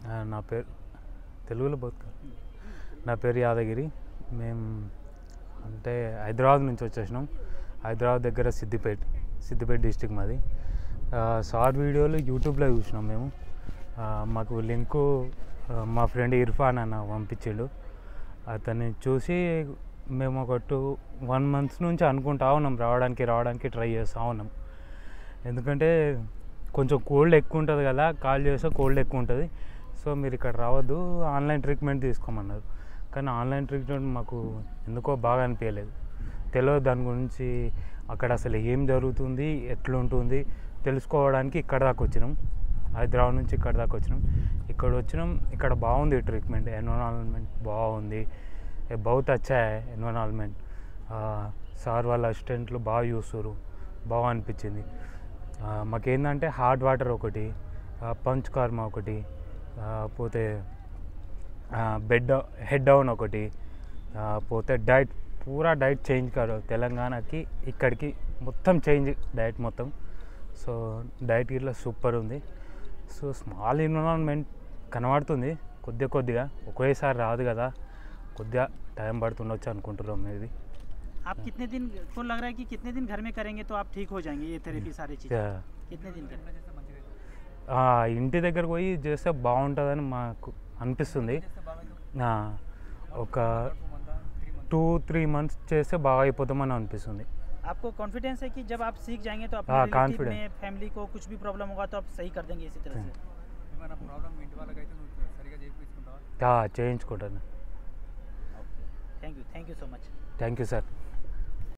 ఆ, నా పేరు తెలుగులో బతుక నా పేరు యాదగిరి మేము అంటే హైదరాబాద్ నుంచి వచ్చేసినాం హైదరాబాద్ దగ్గర సిద్దిపేట సిద్దిపేట డిస్టిక్ మాది ఆ, షార్ట్ వీడియోలు యూట్యూబ్లో చూసినాం మేము ఆ, మాకు లింకు ఆ, మా ఫ్రెండ్ ఇర్ఫాన్ అన్న పంపించాడు అతన్ని చూసి మేము ఒక టూ వన్ మంత్స్ నుంచి అనుకుంటా ఉన్నాం రావడానికి రావడానికి ట్రై చేస్తూ ఉన్నాం ఎందుకంటే కొంచెం కోల్డ్ ఎక్కువ ఉంటుంది కదా కాల్ చేస్తే కోల్డ్ ఎక్కువ ఉంటుంది సో మీరు ఇక్కడ రావద్దు ఆన్లైన్ ట్రీట్మెంట్ తీసుకోమన్నారు కానీ ఆన్లైన్ ట్రీట్మెంట్ మాకు ఎందుకో బాగా అనిపించలేదు తెలియదు దాని గురించి అక్కడ అసలు ఏం జరుగుతుంది ఎట్లుంటుంది తెలుసుకోవడానికి ఇక్కడ దాకా వచ్చినాం హైదరాబాద్ నుంచి ఇక్కడ దాకా వచ్చినాం ఇక్కడ వచ్చినాం ఇక్కడ బాగుంది ట్రీట్మెంట్ ఎన్విరాన్మెంట్ బాగుంది ఏ బహుత్ అచ్చా ఎన్విరాన్మెంట్ సార్ వాళ్ళ అసిస్టెంట్లు బాగా చూస్తారు బాగా అనిపించింది ఆ, మాకేందంటే హాట్ వాటర్ ఒకటి ఆ, పంచ్ కర్మ ఒకటి ఆ, పోతే బెడ్ హెడ్ డౌన్ ఒకటి ఆ, పోతే డైట్ పూరా డైట్ చేంజ్ కాదు తెలంగాణకి ఇక్కడికి మొత్తం చేంజ్ డైట్ మొత్తం సో డైట్ ఇట్లా సూపర్ ఉంది సో స్మాల్ ఎన్విరాన్మెంట్ కనబడుతుంది కొద్దిగా కొద్దిగా ఒకేసారి రాదు కదా కొద్దిగా టైం పడుతుండొచ్చు అనుకుంటున్నాం మేబీ आप कितने दिन को लग रहा है कि कितने दिन घर में करेंगे तो आप ठीक हो जाएंगे ये थेरेपी सारी चीज़ें कितने दिन करें ఆ, ఇంటి దగ్గరకు పోయి చేస్తే బాగుంటుందని మాకు అనిపిస్తుంది ఆ, ఒక టూ త్రీ మంత్స్ చేస్తే బాగా అయిపోతామని అనిపిస్తుంది आपको कॉन्फिडेंस है कि जब आप सीख जाएंगे तो हाँ, अपने confident। में फैमिली को कुछ भी प्रॉब्लम होगा तो आप सही कर देंगे इसी तरह से ఏమైనా ప్రాబ్లం ఇంటి వాళ్ళకైతే నువ్వు సరిగా చేయించుకుంటావా ఆ, చేయించుకుంటాను thank you thank you so much thank you sir